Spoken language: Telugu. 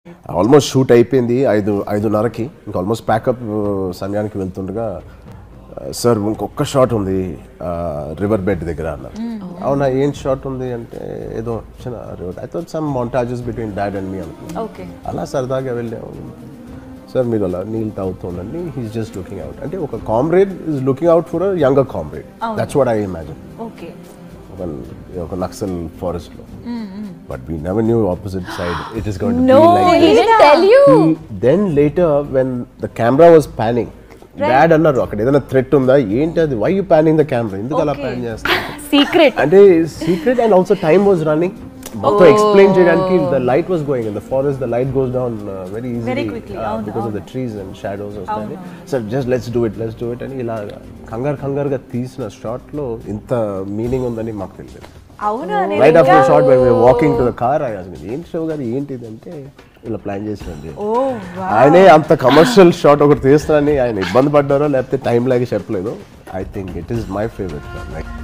ఆల్మోస్ట్ షూట్ అయిపోయింది ఐదు ఐదున్నరకి ఇంకా ఆల్మోస్ట్ ప్యాకప్ సమయానికి వెళ్తుండగా సార్ ఇంకొక షాట్ ఉంది రివర్ బెడ్ దగ్గర అన్నారు అవునా ఏం షాట్ ఉంది అంటే ఏదో చిన్న river I thought some montages between dad and me అనుకున్నాను ఓకే అలా సరదాగా వెళ్ళాము సార్ మీరు అలా నీళ్ళు తాగుతూ ఉండండి హీస్ జస్ట్ లుకింగ్ అవుట్ అంటే ఒక comrade is looking out for a younger comrade that's what I imagine okay ఒక ఒక నక్సల్ ఫారెస్ట్ లో but we never knew opposite side it is going to No, be like he didn't tell you. Then later when the camera was panning dad అన్నారు అక్కడ ఏదైనా థ్రెట్ ఉందా ఏంటి అది why you panning the camera ఎందుకు అలా ప్యాన్ చేస్తా సీక్రెట్ అంటే secret and also time was running మొత్తం ఎక్స్ప్లెయిన్ చేయడానికి the light was going in the forest the light goes down very easily quickly, అవును, because of the trees and shadows వస్తాయి sir just let's do it let's do it అని ఇలా కంగారు కంగారుగా తీసిన షాట్ లో ఇంత మీనింగ్ ఉందని మాకు తెలియదు అవునా నేను రైట్ ఇంకా- after shot walking to the car ఏంటి షో గారు ఏంటి ఇది అంటే ఇలా ప్లాన్ చేసినండి ఓ ఆయనే అంత కమర్షియల్ షాట్ ఒకటి తీస్తానని ఆయన ఇబ్బంది పడ్డారో లేకపోతే టైం లాగే చెప్పలేదు I think it is my favourite